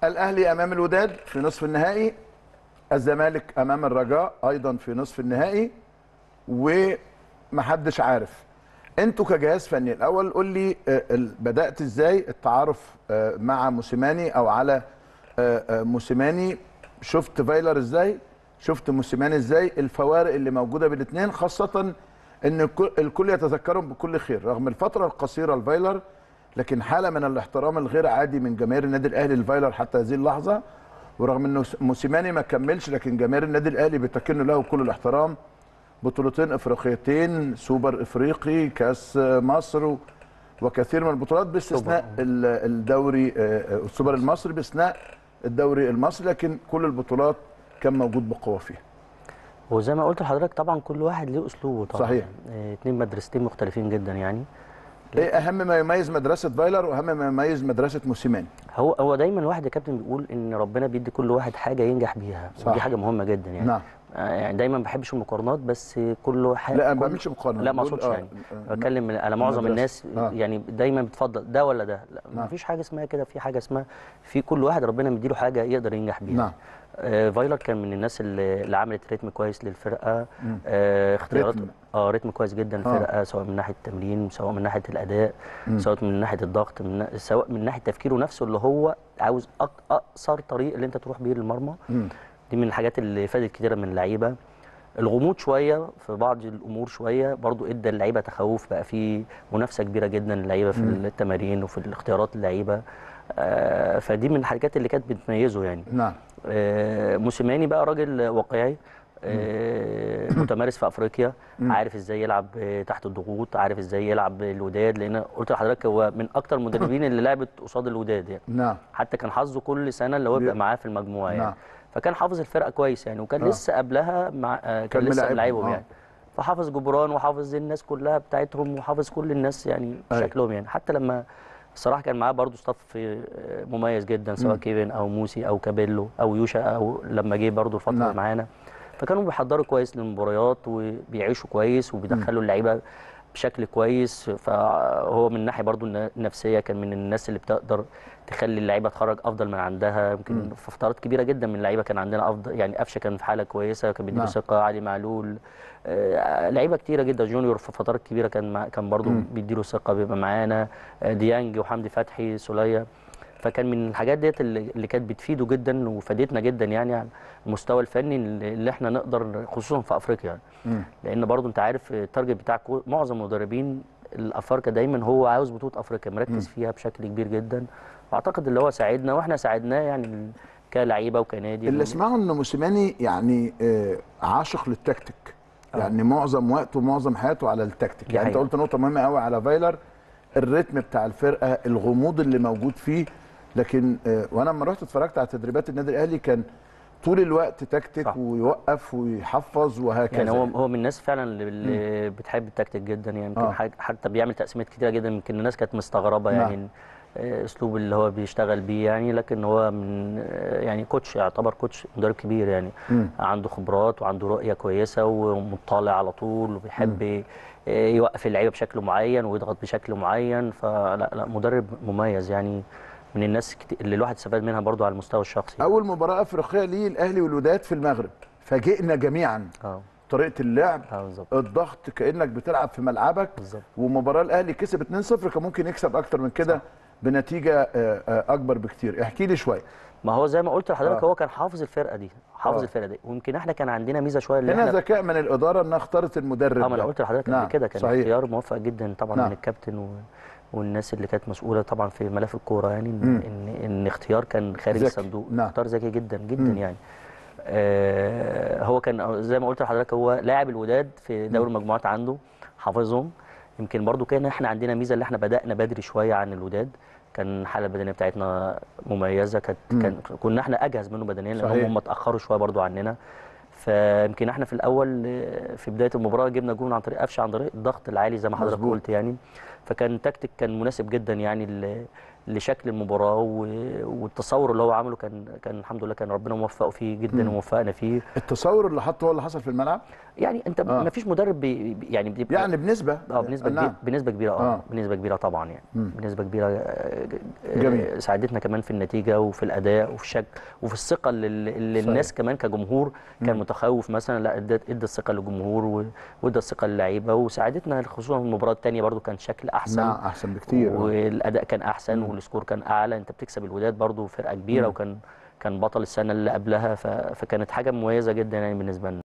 الاهلي امام الوداد في نصف النهائي الزمالك امام الرجاء ايضا في نصف النهائي ومحدش عارف انتوا كجهاز فني الاول قول لي آه، ال- بدات ازاي التعارف آه، مع موسيماني او على آه، آه، موسيماني شفت فايلر ازاي شفت موسيماني ازاي الفوارق اللي موجوده بين الاثنين خاصه ان الكل- الكل يتذكرهم بكل خير رغم الفتره القصيره لفايلر لكن حاله من الاحترام الغير عادي من جماهير النادي الاهلي لفايلر حتى هذه اللحظه ورغم انه موسيماني ما كملش لكن جماهير النادي الاهلي بتكن له كل الاحترام بطولتين افريقيتين سوبر افريقي كاس مصر و- وكثير من البطولات باستثناء ال- الدوري آه، آه، السوبر المصري باستثناء الدوري المصري لكن كل البطولات كان موجود بقوه فيها وزي ما قلت لحضرتك طبعا كل واحد ليه اسلوبه طبعا صحيح. آه، اتنين مدرستين مختلفين جدا يعني ايه اهم ما يميز مدرسه فايلر واهم ما يميز مدرسه موسيماني هو هو دايما الواحد يا كابتن بيقول ان ربنا بيدي كل واحد حاجه ينجح بيها صح. ودي حاجه مهمه جدا يعني نعم آه، يعني دايما ما بحبش المقارنات بس كل حاجه لا انا ما بعملش مقارنه لا ما بقول اقصدش آه، يعني آه، بتكلم على معظم مدرسة. الناس آه. يعني دايما بتفضل ده ولا ده لا نعم. ما فيش حاجه اسمها كده في حاجه اسمها في كل واحد ربنا مديله حاجه يقدر ينجح بيها نعم آه فايلر كان من الناس اللي, اللي عملت ريتم كويس للفرقه مم. آه اختيارات ريتم. اه ريتم كويس جدا الفرقه سواء من ناحيه التمرين سواء من ناحيه الاداء مم. سواء من ناحيه الضغط من نا- سواء من ناحيه تفكيره نفسه اللي هو عاوز أق- اقصر طريق اللي انت تروح بيه للمرمى مم. دي من الحاجات اللي فادت كتير من اللعيبه الغموض شويه في بعض الامور شويه برضو ادى اللعيبه تخوف بقى في منافسه كبيره جدا اللعيبه في مم. التمارين وفي الاختيارات اللعيبه آه فدي من الحاجات اللي كانت بتميزه يعني نعم آه، موسيماني بقى راجل واقعي آه، متمارس في افريقيا مم. عارف ازاي يلعب آه، تحت الضغوط عارف ازاي يلعب الوداد لان قلت لحضرتك هو من اكتر المدربين اللي لعبت قصاد الوداد يعني نعم حتى كان حظه كل سنه اللي هو بي- يبقى معاه في المجموعه يعني نعم. فكان حافظ الفرقه كويس يعني وكان آه. لسه قبلها مع آه، كان كان لسه ملاعبهم، ملاعبهم آه. يعني فحافظ جبران وحافظ الناس كلها بتاعتهم وحافظ كل الناس يعني أيوة. شكلهم يعني حتى لما الصراحه كان معاه برضه ستاف آه، مميز جدا سواء مم. كيفن او موسي او كابيلو او يوشا او لما جه برضه الفتره نعم. اللي معانا فكانوا بيحضروا كويس للمباريات وبيعيشوا كويس وبيدخلوا اللعيبه بشكل كويس فهو من ناحيه برضو الن- النفسيه كان من الناس اللي بتقدر تخلي اللعيبه تخرج افضل من عندها يمكن مم. في فترات كبيره جدا من اللعيبه كان عندنا افضل يعني قفشه كان في حاله كويسه كان بيديله نعم. ثقه علي معلول آه، لعيبه كتيره جدا جونيور في فترات كبيره كان مع كان برضو مم. بيديله ثقه بيبقى معانا آه، ديانج وحمدي فتحي سوليه فكان من الحاجات ديت اللي اللي كانت بتفيده جدا وفادتنا جدا يعني على المستوى الفني اللي اللي احنا نقدر خصوصا في افريقيا يعني. مم. لان برضو انت عارف التارجت بتاع كو- معظم المدربين الافارقه دايما هو عاوز بطوله افريقيا مركز فيها بشكل كبير جدا واعتقد اللي هو ساعدنا واحنا ساعدناه يعني كلعيبه وكنادي اللي اسمعه ان موسيماني يعني آه، عاشق للتكتيك آه. يعني معظم وقته ومعظم حياته على التكتيك دي يعني انت حقيقة. قلت نقطه مهمه قوي على فايلر الريتم بتاع الفرقه الغموض اللي موجود فيه لكن آه، وانا لما رحت اتفرجت على تدريبات النادي الاهلي كان طول الوقت تكتيك صح. ويوقف ويحفظ وهكذا يعني هو هو من الناس فعلا اللي, اللي بتحب التكتيك جدا يعني يمكن آه. حاجة- حتى بيعمل تقسيمات كتيره جدا يمكن الناس كانت مستغربه نعم. يعني آه، اسلوب اللي هو بيشتغل بيه يعني لكن هو من آه، يعني كوتش يعتبر كوتش مدرب كبير يعني مم. عنده خبرات وعنده رؤيه كويسه ومطلع على طول وبيحب آه، يوقف اللعيبه بشكل معين ويضغط بشكل معين فلا لا مدرب مميز يعني من الناس كت- اللي الواحد استفاد منها برضو على المستوى الشخصي اول مباراه افريقيه ليه الاهلي والوداد في المغرب فاجئنا جميعا اه طريقه اللعب اه بالظبط الضغط كانك بتلعب في ملعبك بالظبط ومباراه الاهلي كسب 2-0 كان ممكن يكسب اكتر من كده بنتيجه آه، آه، اكبر بكتير احكي لي شويه ما هو زي ما قلت لحضرتك آه. هو كان حافظ الفرقه دي حافظ آه. الفرقه دي ويمكن احنا كان عندنا ميزه شويه اللي هنا احنا ذكاء من الاداره انها اختارت المدرب اه ما انا ده. قلت لحضرتك نعم، قبل كده كان صحيح. اختيار موفق جدا طبعا نعم. من الكابتن و... والناس اللي كانت مسؤوله طبعا في ملف الكوره يعني ان مم. ان, إن اختيار كان خارج ذكي. الصندوق نعم. اختيار ذكي جدا جدا مم. يعني آه هو كان زي ما قلت لحضرتك هو لاعب الوداد في دوري المجموعات عنده حافظهم يمكن برضو كان احنا عندنا ميزه اللي احنا بدانا بدري شويه عن الوداد كان الحاله البدنيه بتاعتنا مميزه كانت مم. كان كنا احنا اجهز منه بدنيا لان صحيح. هم هم اتاخروا شويه برضو عننا فيمكن احنا في الاول آه، في بدايه المباراه جبنا جون عن طريق قفشه عن طريق الضغط العالي زي ما حضرتك مظبوط. قلت يعني فكان تكتيك كان مناسب جدا يعني ل- لشكل المباراه و- والتصور اللي هو عمله كان كان الحمد لله كان ربنا موفقه فيه جدا مم. ووفقنا فيه التصور اللي حطه هو اللي حصل في الملعب يعني انت آه. ما فيش مدرب بي بي- يعني بيبقى يعني بنسبه اه بنسبه نعم. كبيره بنسبه كبيره اه آه. بنسبه كبيره طبعا يعني مم. بنسبه كبيره آه، آه، جميل. ساعدتنا كمان في النتيجه وفي الاداء وفي الشكل وفي الثقه اللي, اللي صحيح. الناس كمان كجمهور كان مم. متخوف مثلا لا ادت ادى الثقه للجمهور و- وادى الثقه للعيبه وساعدتنا خصوصا في المباراه الثانيه برضو كان شكل احسن نعم احسن بكتير آه. والاداء كان احسن مم. والسكور كان اعلى انت بتكسب الوداد برضو فرقه كبيره مم. وكان كان بطل السنه اللي قبلها ف... فكانت حاجه مميزه جدا يعني بالنسبه لنا